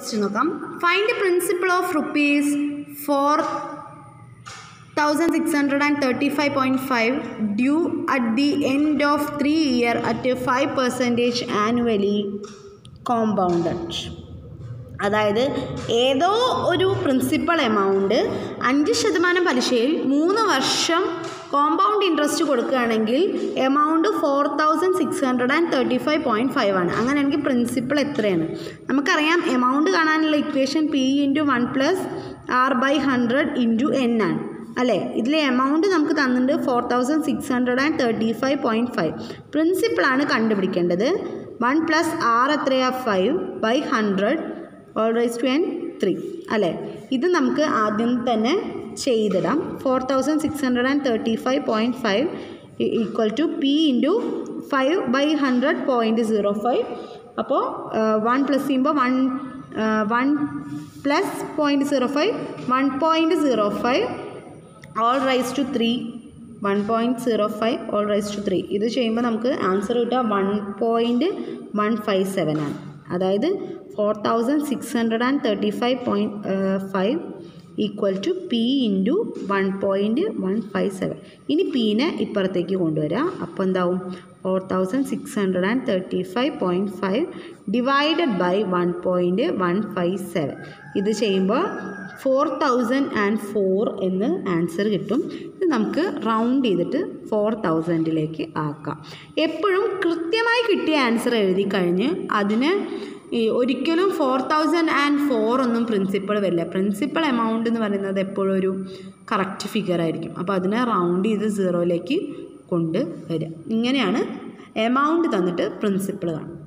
question നോക്കാം find the principle of rupees four thousand six hundred and thirty five point five due at the end of three year at five percentage annually compounded അതായത് ഏതോ ഒരു principal amount അഞ്ച് ശതമാനം പലിശയിൽ മൂന്ന് വർഷം compound interest കൊടുക്കുകയാണെങ്കിൽ amount four thousand six hundred and thirty five point five ആണ് അങ്ങനെയാണെങ്കിൽ പ്രിൻസിപ്പൾ എത്രയാണ് നമുക്കറിയാം എമൗണ്ട് കാണാനുള്ള equation P into one plus R by hundred into N ആണ് അല്ലേ ഇതിലെ എമൗണ്ട് നമുക്ക് തന്നിട്ടുണ്ട് four thousand six hundred and thirty five point five പ്രിൻസിപ്പിളാണ് കണ്ടുപിടിക്കേണ്ടത് വൺ പ്ലസ് ആർ എത്രയാ five by hundred whole raise to N three അല്ലേ ഇത് നമുക്ക് ആദ്യം തന്നെ ചെയ്തിടാം four thousand six hundred and thirty five point five equal to P into five by hundred point zero five അപ്പോൾ വൺ പ്ലസ് ചെയ്യുമ്പോൾ one one plus point zero five one point zero five whole raise to three one point zero five whole raise to three ഇത് ചെയ്യുമ്പോൾ നമുക്ക് answer കിട്ടുക one point one five seven ആണ് അതായത് four thousand six hundred and thirty five point five equal to P into one point one five seven ഇനി പീനെ ഇപ്പുറത്തേക്ക് കൊണ്ടുവരാം അപ്പോൾ എന്താവും four thousand six hundred and thirty five point five divided by one point one five seven ഇത് ചെയ്യുമ്പോൾ four thousand and four എന്ന് answer കിട്ടും ഇത് നമുക്ക് റൗണ്ട് ചെയ്തിട്ട് ഫോർ തൗസൻഡിലേക്ക് ആക്കാം എപ്പോഴും കൃത്യമായി കിട്ടിയ ആൻസർ എഴുതി കഴിഞ്ഞ് അതിന് ഈ ഒരിക്കലും ഫോർ തൗസൻഡ് ആൻഡ് ഫോർ ഒന്നും പ്രിൻസിപ്പൾ വരില്ല പ്രിൻസിപ്പൾ എമൗണ്ട് എന്ന് പറയുന്നത് എപ്പോഴും ഒരു കറക്റ്റ് ഫിഗർ ആയിരിക്കും അപ്പോൾ അതിനെ റൗണ്ട് ചെയ്ത് സീറോയിലേക്ക് കൊണ്ട് വരിക ഇങ്ങനെയാണ് എമൗണ്ട് തന്നിട്ട് പ്രിൻസിപ്പിൾ കാണും